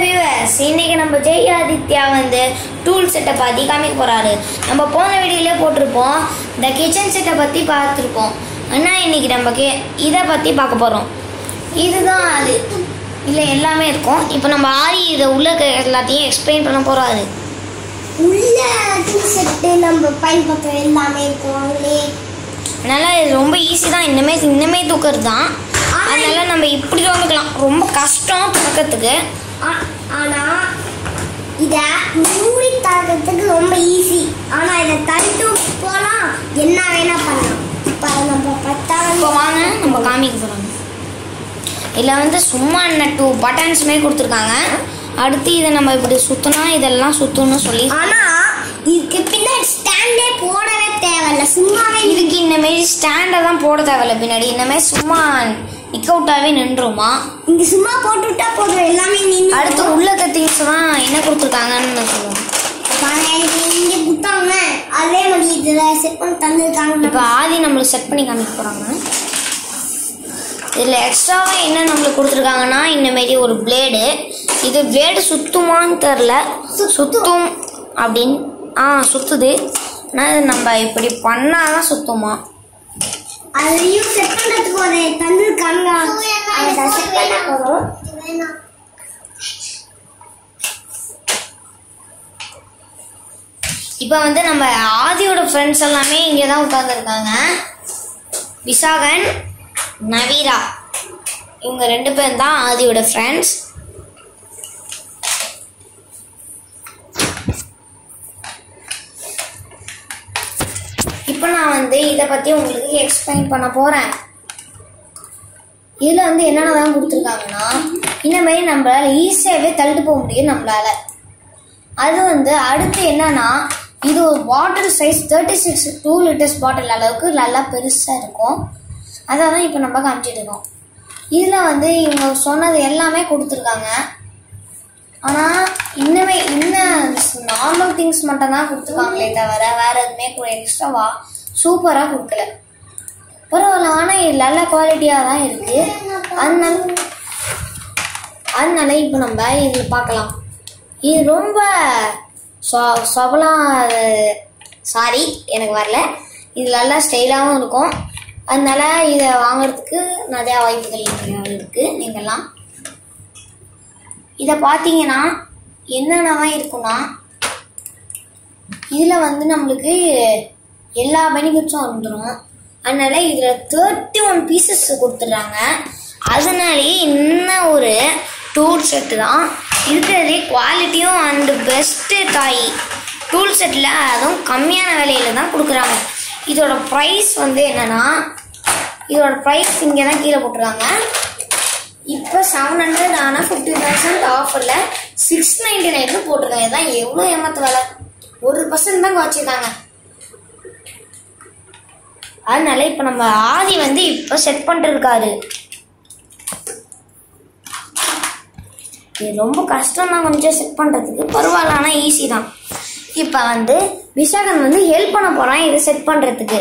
viewers இன்னைக்கு நம்ம ஜெய் ஆதித்யா வந்து டூல் செட்டை பற்றி காமிக்க போகிறாரு நம்ம போன வீடியோலே போட்டிருப்போம் இந்த கிச்சன் செட்டை பற்றி பார்த்துருப்போம் ஆனால் இன்னைக்கு நம்ம கே இதை பற்றி பார்க்க போகிறோம் இதுதான் அது இல்லை எல்லாமே இருக்கும் இப்போ நம்ம ஆரி இதை உள்ள இருக்க எல்லாத்தையும் எக்ஸ்பிளைன் பண்ண போகிறாரு உள்ள செட்டு நம்ம பயன்படுத்துற எல்லாமே இருக்கும் அவங்களே அதனால இது ரொம்ப ஈஸி தான் இன்னமே இன்னமே தூக்குறது தான் அதனால நம்ம இப்படி தூக்கிக்கலாம் ரொம்ப கஷ்டம் தூக்கிறதுக்கு ஆ- ஆனா இத மூடி தரதுக்கு ரொம்ப ஈஸி ஆனா இத தள்ளிட்டு போலாம் என்ன வேணா பண்ணலாம் இப்ப நம்ம பத்தாவது இப்போ வாங்க நம்ம காமிக்க போகிறோம் இதில் வந்து சும்மா என்ன டூ பட்டன்ஸுமே கொடுத்துருக்காங்க அடுத்து இதை நம்ம இப்படி சுற்றினா இதெல்லாம் சுற்றணும்னு சொல்லி ஆனா இதுக்கு பின்னாடி ஸ்டாண்டே போடவே தேவையில்ல சும்மாவே இதுக்கு இந்த மாரி ஸ்டாண்டை தான் போட தேவையில்ல பின்னாடி இந்த மாதிரி சும்மா நிக் அவுட்டாகவே நின்றுமா இங்க சும்மா போட்டு விட்டா போதும் எல்லாமே நின்று அடுத்து உள்ள திங்ஸ் தான் என்ன கொடுத்துருக்காங்கன்னு நான் சொல்லுவேன் பாருங்க இது இங்க குத்தாங்க அதே மாதிரி இதுல செட் பண்ணி தந்துருக்காங்க இப்போ ஆதி நம்மளுக்கு செட் பண்ணி காமிக்க போகிறாங்க இதில் எக்ஸ்ட்ராவாக என்ன நம்மளுக்கு கொடுத்துருக்காங்கன்னா இந்த மாரி ஒரு பிளேடு இது பிளேடு சுத்துமான்னு தெரில சுத்தும் அப்படின்னு ஆ சுத்துது ஆனால் இது நம்ம இப்படி பண்ணாதான் சுத்துமா அதையும் செட் பண்றதுக்கு ஒரு தந்துருக்காங்க அதை செட் பண்ண போதும் இப்போ வந்து நம்ம ஆதியோட ஃப்ரெண்ட்ஸ் எல்லாமே இங்கே தான் உட்காந்துருக்காங்க விசாகன் நவீரா இவங்க ரெண்டு பேரும் தான் ஆதியோட ஃப்ரெண்ட்ஸ் இப்போ நான் வந்து இதை பற்றி உங்களுக்கு எக்ஸ்பிளைன் பண்ண போகிறேன் இதில் வந்து என்னென்னலாம் கொடுத்துருக்காங்கன்னா இந்த மாதிரி நம்மளால ஈஸியாகவே தள்ளிட்டு போக முடியும் நம்மளால அது வந்து அடுத்து என்னன்னா இது ஒரு bottle size thirty six two litres bottle அளவுக்கு நல்லா பெருசாக இருக்கும் அதை தான் இப்போ நம்ம காமிச்சிட்டு இருக்கோம் இதில் வந்து இவங்க சொன்னது எல்லாமே கொடுத்துருக்காங்க ஆனால் இன்னமே இன்னும் நார்மல் திங்ஸ் மட்டும் தான் கொடுத்துருக்காங்களே தவிர வேற எதுவுமே எக்ஸ்ட்ராவா சூப்பராக கொடுக்கல பரவாயில்ல ஆனால் இது நல்ல குவாலிட்டியாக தான் இருக்குது அதனால அதனால இப்போ நம்ம இதில் பார்க்கலாம் இது ரொம்ப சொ சொபலாம் சாரி எனக்கு வரல இது நல்லா ஸ்டைலாகவும் இருக்கும் அதனால இதை வாங்குறதுக்கு நிறையா வாய்ப்புகள் இருக்குது நீங்கள்லாம் இதை பார்த்தீங்கன்னா என்னென்னலாம் இருக்குன்னா இதில் வந்து நம்மளுக்கு எல்லா பெனிஃபிட்ஸும் வந்துடும் அதனால இதில் தேர்ட்டி ஒன் பீசஸ் கொடுத்துட்றாங்க அதனாலேயே இன்னும் ஒரு டூல் செட்டு தான் இருக்கிறதே குவாலிட்டியும் அண்டு பெஸ்ட்டு தாய் டூல் செட்டில் அதுவும் கம்மியான விலையில தான் கொடுக்குறாங்க இதோட ப்ரைஸ் வந்து என்னன்னா இதோட ப்ரைஸ் இங்கே தான் கீழே போட்டுருக்காங்க இப்போ செவன் ஹண்ட்ரட் ஆனால் ஃபிஃப்டி பர்சன்ட் ஆஃபரில் சிக்ஸ் நைன்டி நைனுக்கு போட்டிருக்காங்க இதான் எவ்வளோ ஏமாத்து வேலை ஒரு பர்சன்ட் தான் குறைச்சிருக்காங்க அதனால இப்போ நம்ம ஆதி வந்து இப்போ செட் பண்ணிருக்காரு இது ரொம்ப கஷ்டம் தான் கொஞ்சம் செட் பண்ணுறதுக்கு பரவாயில்ல ஆனால் ஈஸி தான் இப்போ வந்து விஷாகன் வந்து ஹெல்ப் பண்ண போகிறான் இதை செட் பண்ணுறதுக்கு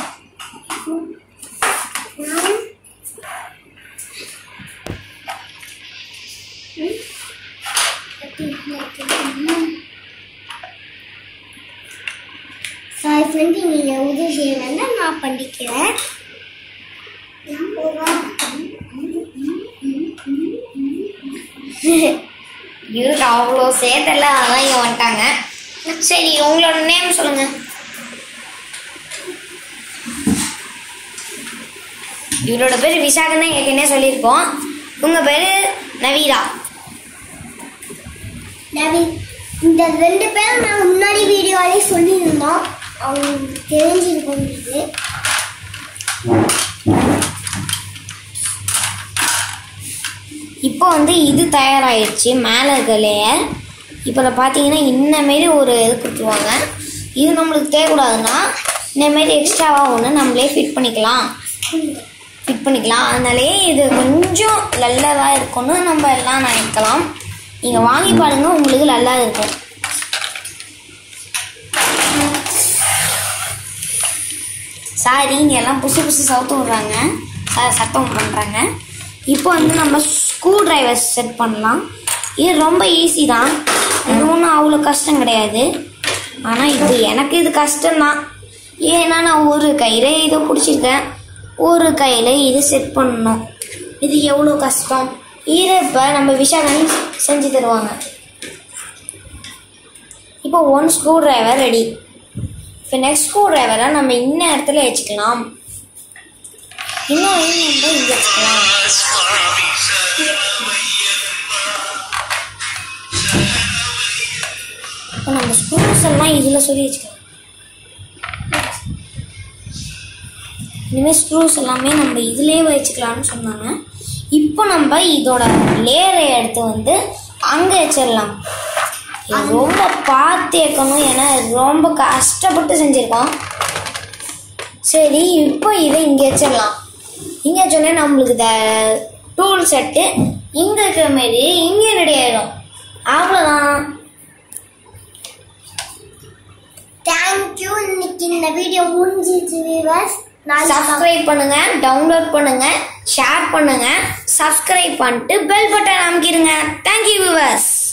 சாரி ஃப்ரெண்டு நீங்கள் உதவி செய்ய வேண்டாம் நான் பண்ணிக்கிறேன் இவருக்கு அவ்வளோ சேர்த்தல அதான் இங்கே வந்துட்டாங்க சரி உங்களோட நேம் சொல்லுங்க இவரோட பேர் விசாகன் தான் ஏற்கனவே சொல்லியிருக்கோம் உங்க பேர் நவீரா நவி இந்த ரெண்டு பேரும் நாங்கள் முன்னாடி வீடியோவிலே சொல்லியிருந்தோம் அவங்களுக்கு தெரிஞ்சிருக்கும் இது இப்போ வந்து இது தயாராகிடுச்சு மேலே இருக்க லேயர் இப்போ இதை பார்த்தீங்கன்னா இந்த மாரி ஒரு இது கொடுத்துருவாங்க இது நம்மளுக்கு தேவைக்கூடாதுன்னா இந்த மாரி எக்ஸ்ட்ராவாக ஒன்று நம்மளே ஃபிட் பண்ணிக்கலாம் ஃபிட் பண்ணிக்கலாம் அதனாலே இது கொஞ்சம் நல்லதாக இருக்கும்னு நம்ம எல்லாம் நினைக்கலாம் நீங்கள் வாங்கி பாருங்க உங்களுக்கு நல்லா இருக்கும் சாரி இங்கே எல்லாம் புதுசு புதுசு சவுத்து விடுறாங்க ச- சத்தம் பண்ணுறாங்க இப்போ வந்து நம்ம ஸ்க்ரூ டிரைவர் செட் பண்ணலாம் இது ரொம்ப ஈஸி தான் இது ஒன்றும் அவ்வளோ கஷ்டம் கிடையாது ஆனால் இது எனக்கு இது கஷ்டம்தான் ஏன்னா நான் ஒரு கையில் இதை பிடிச்சிருக்கேன் ஒரு கையில் இதை செட் பண்ணணும் இது எவ்வளோ கஷ்டம் இதை இப்போ நம்ம விஷாலன் செஞ்சு தருவாங்க இப்போ ஒன் ஸ்க்ரூ டிரைவர் ரெடி இப்போ நெக்ஸ்ட் ஸ்க்ரூ டிரைவரை நம்ம இன்ன இடத்துல வச்சுக்கலாம் இன்னும் நம்ம இங்கே வச்சுக்கலாம் இப்போ நம்ம ஸ்க்ரூஸ் எல்லாம் இதில் சொல்லி வச்சுக்கலாம் இனிமேல் ஸ்க்ரூஸ் எல்லாமே நம்ம இதுலேயே வச்சுக்கலாம்னு சொன்னாங்க இப்போ நம்ம இதோட லேயரை எடுத்து வந்து அங்கே வச்சிடலாம் இது ரொம்ப பார்த்து வைக்கணும் ஏன்னா ரொம்ப கஷ்டப்பட்டு செஞ்சுருக்கோம் சரி இப்போ இதை இங்கே வச்சிடலாம் இங்கே வச்சோடனே நம்மளுக்கு இந்த டூல் செட்டு இங்கே இருக்கிற மாதிரி இங்கே ரெடி ஆயிடும் அவ்வளோதான் தேங்க்யூ இன்னைக்கு இந்த வீடியோ முடிஞ்சிச்சு வியூவர்ஸ் நான் சப்ஸ்கிரைப் பண்ணுங்க டவுன்லோட் பண்ணுங்க ஷேர் பண்ணுங்க சப்ஸ்கிரைப் பண்ணிட்டு பெல் பட்டன் அமைக்கிடுங்க தேங்க்யூ வியூவர்ஸ்